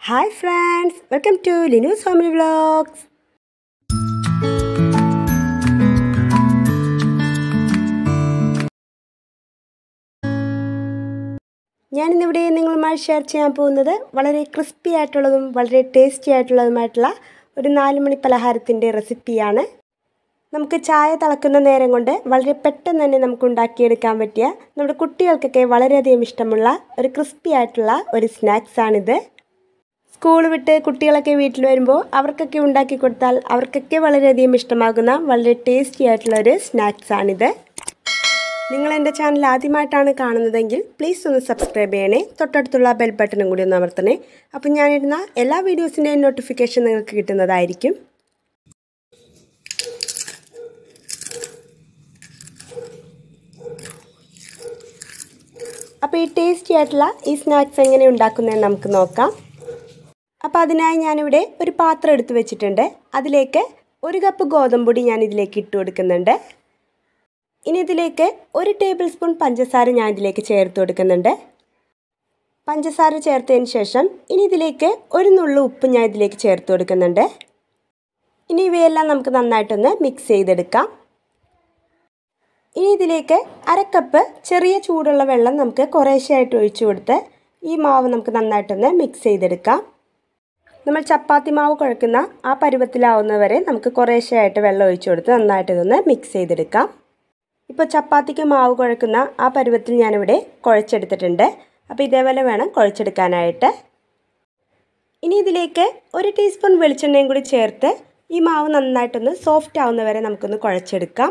hi friends welcome to Linu's family vlogs ഞാനിന്നിവിടെ നിങ്ങളുമായി share ചെയ്യാൻ പോകുന്നത് വളരെ ക്രിസ്പി ആയിട്ടുള്ളതും വളരെ ടേസ്റ്റി ആയിട്ടുള്ളതുമായിട്ടുള്ള ഒരു നാല് മണി പലഹാരത്തിൻ്റെ റെസിപ്പിയാണ് നമുക്ക് ചായ തിളക്കുന്ന നേരം കൊണ്ട് വളരെ പെട്ടെന്ന് തന്നെ നമുക്ക് ഉണ്ടാക്കിയെടുക്കാൻ പറ്റിയ നമ്മുടെ കുട്ടികൾക്കൊക്കെ വളരെയധികം ഇഷ്ടമുള്ള ഒരു ക്രിസ്പി ആയിട്ടുള്ള ഒരു സ്നാക്സാണിത് സ്കൂൾ വിട്ട് കുട്ടികളൊക്കെ വീട്ടിൽ വരുമ്പോൾ അവർക്കൊക്കെ ഉണ്ടാക്കി കൊടുത്താൽ അവർക്കൊക്കെ വളരെയധികം ഇഷ്ടമാകുന്ന വളരെ ടേസ്റ്റി ആയിട്ടുള്ള ഒരു സ്നാക്സാണിത് നിങ്ങൾ എൻ്റെ ചാനൽ ആദ്യമായിട്ടാണ് കാണുന്നതെങ്കിൽ പ്ലീസ് ഒന്ന് സബ്സ്ക്രൈബ് ചെയ്യണേ തൊട്ടടുത്തുള്ള ബെൽ ബട്ടണും കൂടി ഒന്ന് അമർത്തണേ അപ്പം ഞാനിടുന്ന എല്ലാ വീഡിയോസിൻ്റെയും നോട്ടിഫിക്കേഷൻ നിങ്ങൾക്ക് കിട്ടുന്നതായിരിക്കും അപ്പോൾ ഈ ടേസ്റ്റി ആയിട്ടുള്ള ഈ സ്നാക്സ് എങ്ങനെ ഉണ്ടാക്കുന്നതെന്ന് നമുക്ക് നോക്കാം അപ്പോൾ അതിനായി ഞാനിവിടെ ഒരു പാത്രം എടുത്ത് വെച്ചിട്ടുണ്ട് അതിലേക്ക് ഒരു കപ്പ് ഗോതമ്പൊടി ഞാൻ ഇതിലേക്ക് ഇട്ട് കൊടുക്കുന്നുണ്ട് ഇനി ഇതിലേക്ക് ഒരു ടേബിൾ സ്പൂൺ പഞ്ചസാര ഞാൻ ഇതിലേക്ക് ചേർത്ത് കൊടുക്കുന്നുണ്ട് പഞ്ചസാര ചേർത്തതിന് ശേഷം ഇനി ഇതിലേക്ക് ഒരു നുള്ളു ഉപ്പ് ഞാൻ ഇതിലേക്ക് ചേർത്ത് കൊടുക്കുന്നുണ്ട് ഇനി ഇവയെല്ലാം നമുക്ക് നന്നായിട്ടൊന്ന് മിക്സ് ചെയ്തെടുക്കാം ഇനി ഇതിലേക്ക് അരക്കപ്പ് ചെറിയ ചൂടുള്ള വെള്ളം നമുക്ക് കുറേശ്ശെയായിട്ട് ഒഴിച്ചു കൊടുത്ത് ഈ മാവ് നമുക്ക് നന്നായിട്ടൊന്ന് മിക്സ് ചെയ്തെടുക്കാം നമ്മൾ ചപ്പാത്തി മാവ് കുഴക്കുന്ന ആ പരുവത്തിലാവുന്നവരെ നമുക്ക് കുറേശ്ശെയായിട്ട് വെള്ളം ഒഴിച്ചു കൊടുത്ത് നന്നായിട്ട് ഇതൊന്ന് മിക്സ് ചെയ്തെടുക്കാം ഇപ്പോൾ ചപ്പാത്തിക്ക് മാവ് കുഴക്കുന്ന ആ പരുവത്തിൽ ഞാനിവിടെ കുഴച്ചെടുത്തിട്ടുണ്ട് അപ്പോൾ ഇതേപോലെ വേണം കുഴച്ചെടുക്കാനായിട്ട് ഇനി ഇതിലേക്ക് ഒരു ടീസ്പൂൺ വെളിച്ചെണ്ണയും കൂടി ചേർത്ത് ഈ മാവ് നന്നായിട്ടൊന്ന് സോഫ്റ്റ് ആവുന്നവരെ നമുക്കൊന്ന് കുഴച്ചെടുക്കാം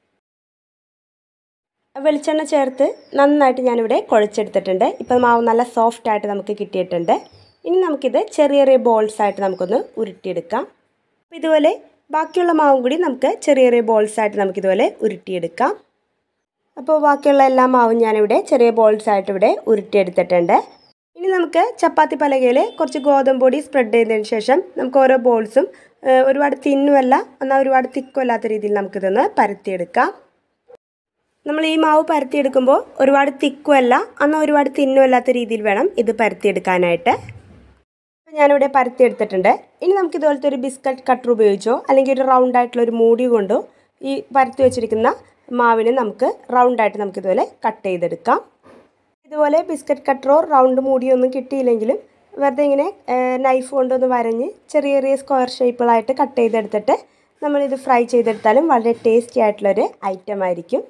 വെളിച്ചെണ്ണ ചേർത്ത് നന്നായിട്ട് ഞാനിവിടെ കുഴച്ചെടുത്തിട്ടുണ്ട് ഇപ്പോൾ മാവ് നല്ല സോഫ്റ്റ് ആയിട്ട് നമുക്ക് കിട്ടിയിട്ടുണ്ട് ഇനി നമുക്കിത് ചെറിയ ചെറിയ ബോൾസ് ആയിട്ട് നമുക്കൊന്ന് ഉരുട്ടിയെടുക്കാം അപ്പോൾ ഇതുപോലെ ബാക്കിയുള്ള മാവും കൂടി നമുക്ക് ചെറിയ ചെറിയ ബോൾസ് ആയിട്ട് നമുക്കിതുപോലെ ഉരുട്ടിയെടുക്കാം അപ്പോൾ ബാക്കിയുള്ള എല്ലാ മാവും ഞാനിവിടെ ചെറിയ ബോൾസ് ആയിട്ട് ഇവിടെ ഉരുട്ടിയെടുത്തിട്ടുണ്ട് ഇനി നമുക്ക് ചപ്പാത്തി പലകയിൽ കുറച്ച് ഗോതമ്പ് പൊടി സ്പ്രെഡ് ചെയ്തതിന് ശേഷം നമുക്ക് ഓരോ ബോൾസും ഒരുപാട് തിന്നുമല്ല എന്നാൽ ഒരുപാട് തിക്കുമല്ലാത്ത രീതിയിൽ നമുക്കിതൊന്ന് പരത്തിയെടുക്കാം നമ്മൾ ഈ മാവ് പരത്തിയെടുക്കുമ്പോൾ ഒരുപാട് തിക്കുമല്ല എന്നാൽ ഒരുപാട് തിന്നുമല്ലാത്ത രീതിയിൽ വേണം ഇത് പരത്തിയെടുക്കാനായിട്ട് ഞാനിവിടെ പരത്തിയെടുത്തിട്ടുണ്ട് ഇനി നമുക്ക് ഇതുപോലത്തെ ഒരു ബിസ്ക്കറ്റ് കട്ടർ ഉപയോഗിച്ചോ അല്ലെങ്കിൽ ഒരു റൗണ്ട് ആയിട്ടുള്ള ഒരു മൂടി കൊണ്ടോ ഈ പരത്തി വെച്ചിരിക്കുന്ന മാവിനെ നമുക്ക് റൗണ്ടായിട്ട് നമുക്കിതുപോലെ കട്ട് ചെയ്തെടുക്കാം ഇതുപോലെ ബിസ്ക്കറ്റ് കട്ടറോ റൗണ്ട് മൂടിയോ ഒന്നും കിട്ടിയില്ലെങ്കിലും വെറുതെ ഇങ്ങനെ നൈഫ് കൊണ്ടൊന്ന് വരഞ്ഞ് ചെറിയ ചെറിയ സ്ക്വയർ ഷേപ്പുകളായിട്ട് കട്ട് ചെയ്തെടുത്തിട്ട് നമ്മളിത് ഫ്രൈ ചെയ്തെടുത്താലും വളരെ ടേസ്റ്റി ആയിട്ടുള്ളൊരു ഐറ്റം ആയിരിക്കും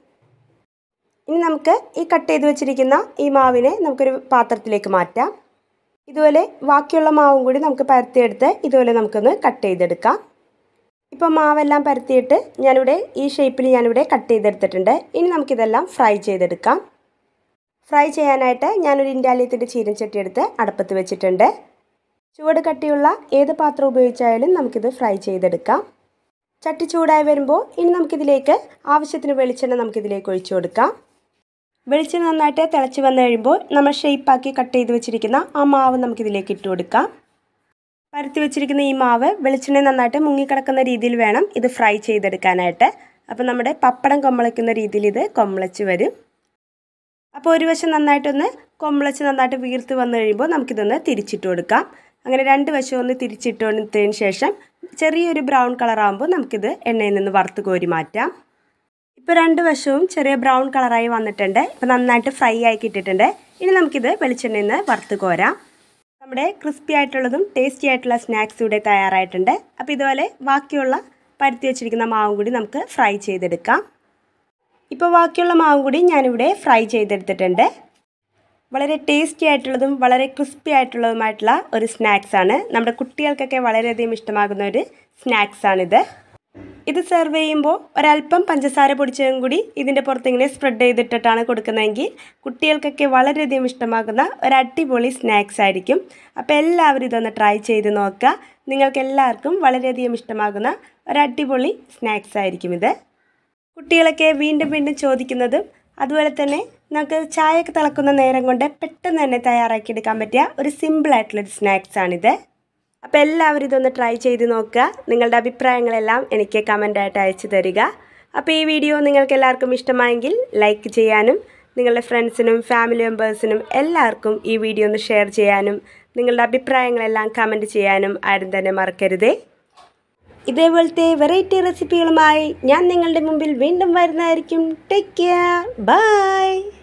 ഇനി നമുക്ക് ഈ കട്ട് ചെയ്ത് വെച്ചിരിക്കുന്ന ഈ മാവിനെ നമുക്കൊരു പാത്രത്തിലേക്ക് മാറ്റാം ഇതുപോലെ ബാക്കിയുള്ള മാവും കൂടി നമുക്ക് പരത്തിയെടുത്ത് ഇതുപോലെ നമുക്കൊന്ന് കട്ട് ചെയ്തെടുക്കാം ഇപ്പോൾ മാവെല്ലാം പരത്തിയിട്ട് ഞാനിവിടെ ഈ ഷേപ്പിൽ ഞാനിവിടെ കട്ട് ചെയ്തെടുത്തിട്ടുണ്ട് ഇനി നമുക്കിതെല്ലാം ഫ്രൈ ചെയ്തെടുക്കാം ഫ്രൈ ചെയ്യാനായിട്ട് ഞാനൊരു ഇൻഡാലിയത്തിൻ്റെ ചീരൻചട്ടി എടുത്ത് അടുപ്പത്ത് വെച്ചിട്ടുണ്ട് ചുവട് കട്ടിയുള്ള ഏത് പാത്രം ഉപയോഗിച്ചായാലും നമുക്കിത് ഫ്രൈ ചെയ്തെടുക്കാം ചട്ടി ചൂടായി വരുമ്പോൾ ഇനി നമുക്കിതിലേക്ക് ആവശ്യത്തിന് വെളിച്ചെണ്ണ നമുക്കിതിലേക്ക് ഒഴിച്ചു കൊടുക്കാം വെളിച്ചെണ്ണ നന്നായിട്ട് തിളച്ച് വന്നു കഴിയുമ്പോൾ നമ്മൾ ഷേപ്പാക്കി കട്ട് ചെയ്ത് വെച്ചിരിക്കുന്ന ആ മാവ് നമുക്കിതിലേക്ക് ഇട്ട് കൊടുക്കാം പരത്തി വെച്ചിരിക്കുന്ന ഈ മാവ് വെളിച്ചെണ്ണ നന്നായിട്ട് മുങ്ങിക്കിടക്കുന്ന രീതിയിൽ വേണം ഇത് ഫ്രൈ ചെയ്തെടുക്കാനായിട്ട് അപ്പോൾ നമ്മുടെ പപ്പടം കൊമ്മളയ്ക്കുന്ന രീതിയിൽ ഇത് കൊമ്മളച്ച് വരും അപ്പോൾ ഒരു വശം നന്നായിട്ടൊന്ന് കൊമ്മളച്ച് നന്നായിട്ട് വീർത്ത് വന്നു കഴിയുമ്പോൾ നമുക്കിതൊന്ന് തിരിച്ചിട്ട് കൊടുക്കാം അങ്ങനെ രണ്ട് വശം ഒന്ന് തിരിച്ചിട്ട് കൊടുത്തതിന് ശേഷം ചെറിയൊരു ബ്രൗൺ കളറാകുമ്പോൾ നമുക്കിത് എണ്ണയിൽ നിന്ന് വറുത്ത് കോരി മാറ്റാം ഇപ്പോൾ രണ്ട് വശവും ചെറിയ ബ്രൗൺ കളറായി വന്നിട്ടുണ്ട് ഇപ്പോൾ നന്നായിട്ട് ഫ്രൈ ആയി കിട്ടിയിട്ടുണ്ട് ഇനി നമുക്കിത് വെളിച്ചെണ്ണയിൽ നിന്ന് വറുത്ത് കോരാം നമ്മുടെ ക്രിസ്പി ആയിട്ടുള്ളതും ടേസ്റ്റി ആയിട്ടുള്ള സ്നാക്സ് ഇവിടെ തയ്യാറായിട്ടുണ്ട് അപ്പോൾ ഇതുപോലെ ബാക്കിയുള്ള പരുത്തി വെച്ചിരിക്കുന്ന മാവും കൂടി നമുക്ക് ഫ്രൈ ചെയ്തെടുക്കാം ഇപ്പോൾ ബാക്കിയുള്ള മാവും കൂടി ഞാനിവിടെ ഫ്രൈ ചെയ്തെടുത്തിട്ടുണ്ട് വളരെ ടേസ്റ്റി ആയിട്ടുള്ളതും വളരെ ക്രിസ്പി ആയിട്ടുള്ളതുമായിട്ടുള്ള ഒരു സ്നാക്സാണ് നമ്മുടെ കുട്ടികൾക്കൊക്കെ വളരെയധികം ഇഷ്ടമാകുന്ന ഒരു സ്നാക്സാണിത് ഇത് സെർവ് ചെയ്യുമ്പോൾ ഒരല്പം പഞ്ചസാര പൊടിച്ചതും കൂടി ഇതിൻ്റെ പുറത്ത് ഇങ്ങനെ സ്പ്രെഡ് ചെയ്തിട്ടിട്ടാണ് കൊടുക്കുന്നതെങ്കിൽ കുട്ടികൾക്കൊക്കെ വളരെയധികം ഇഷ്ടമാകുന്ന ഒരു അടിപൊളി സ്നാക്സ് ആയിരിക്കും അപ്പോൾ എല്ലാവരും ഇതൊന്ന് ട്രൈ ചെയ്ത് നോക്കുക നിങ്ങൾക്ക് എല്ലാവർക്കും വളരെയധികം ഇഷ്ടമാകുന്ന ഒരു അടിപൊളി സ്നാക്സ് ആയിരിക്കും ഇത് കുട്ടികളൊക്കെ വീണ്ടും വീണ്ടും ചോദിക്കുന്നതും അതുപോലെ തന്നെ നമുക്ക് ചായയൊക്കെ തിളക്കുന്ന നേരം കൊണ്ട് പെട്ടെന്ന് തന്നെ തയ്യാറാക്കിയെടുക്കാൻ പറ്റിയ ഒരു സിമ്പിളായിട്ടുള്ളൊരു സ്നാക്സാണിത് അപ്പോൾ എല്ലാവരും ഇതൊന്ന് ട്രൈ ചെയ്ത് നോക്കുക നിങ്ങളുടെ അഭിപ്രായങ്ങളെല്ലാം എനിക്ക് കമൻ്റായിട്ട് അയച്ചു തരിക അപ്പോൾ ഈ വീഡിയോ നിങ്ങൾക്ക് എല്ലാവർക്കും ഇഷ്ടമായെങ്കിൽ ലൈക്ക് ചെയ്യാനും നിങ്ങളുടെ ഫ്രണ്ട്സിനും ഫാമിലി മെമ്പേഴ്സിനും എല്ലാവർക്കും ഈ വീഡിയോ ഒന്ന് ഷെയർ ചെയ്യാനും നിങ്ങളുടെ അഭിപ്രായങ്ങളെല്ലാം കമൻറ്റ് ചെയ്യാനും ആരും തന്നെ മറക്കരുതേ ഇതേപോലത്തെ വെറൈറ്റി റെസിപ്പികളുമായി ഞാൻ നിങ്ങളുടെ മുമ്പിൽ വീണ്ടും വരുന്നതായിരിക്കും ടേക്ക് കെയർ ബൈ